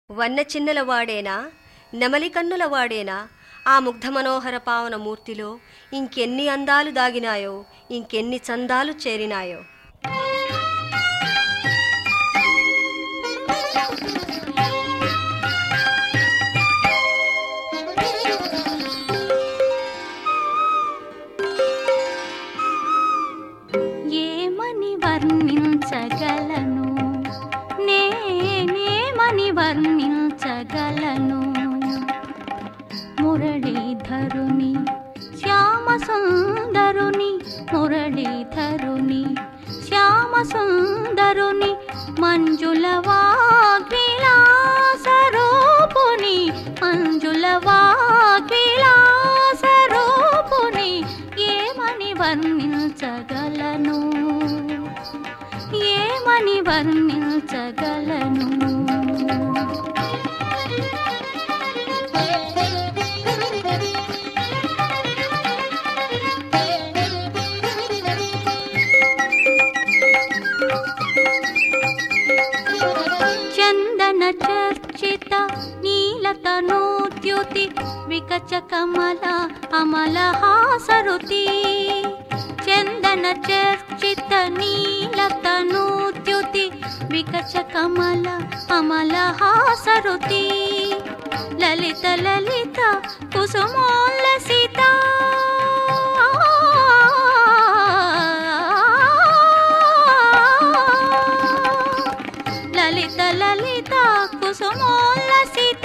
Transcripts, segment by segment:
వన్న చిన్నల వాడేనా నెమలి కన్నుల వాడేనా ఆ ముగ్ధ మనోహర పావన మూర్తిలో ఇంకెన్ని అందాలు దాగినాయో ఇంకెన్ని చందాలు చేరినాయో ఏమని వర్ణించగలను నేనేమని వర్ణించగలను మురళీధరుని శ్యామ సుందరుని మురళీధరుని శ్యామ సుందరుని మంజుల వాగ్విలాసరూపుని మంజుల వాగ్విలాసరూపుని ఏమని వర్ణించగలను ఏమని వర్ణించగలను చందన చర్చిత నీలతనోద్యుతి వికచ కమల అమల హాసరుతి చందన చర్చిత నీలతనోద్యుతి వికచ కమల అమల హాసరుతి లలిత లలిత కుసుమోల్లసిత లలిత లలిత కుసుమోల్లసిత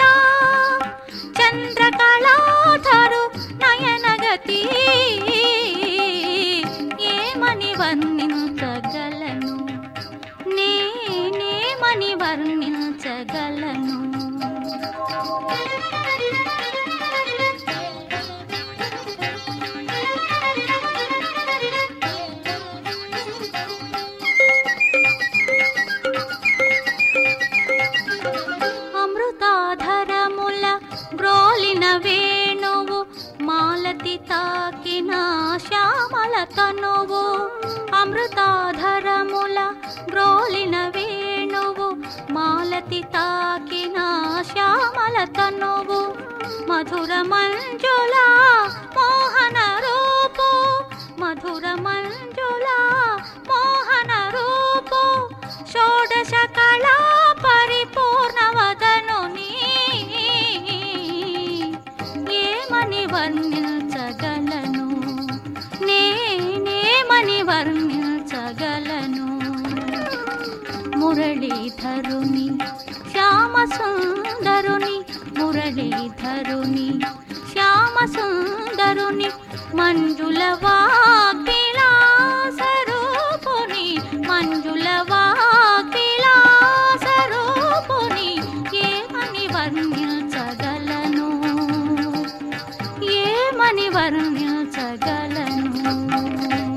చంద్రకళాధరు నయనగతి ఏమని వర్ణించగలను నేనేమని వర్ణించగలను అమృతాధరముల బ్రోలిన వేణువు మాలతి తాకిన శ్యామల తనువు అమృతాధరముల బ్రోలిన వేణువు మాలతి తాకిన శ్యామల తనువు మధుర మంజుల మోహన రూపు మధుర మంజుల మోహన రూపు షోడశ కళా పరిపూర్ణ వదనుని ఏమని వర్ణించగలను నేనేమని వర్ణించగలను మురళీధరుని శ్యామ సుందరుని మురళీధరుని శ్యామ సుందరుని మంజుల వాగ్విలాసరూపుని మంజుల వాగ్విలాసరూపుని ఏమని వర్ణించగలను ఏమని వర్ణించగలను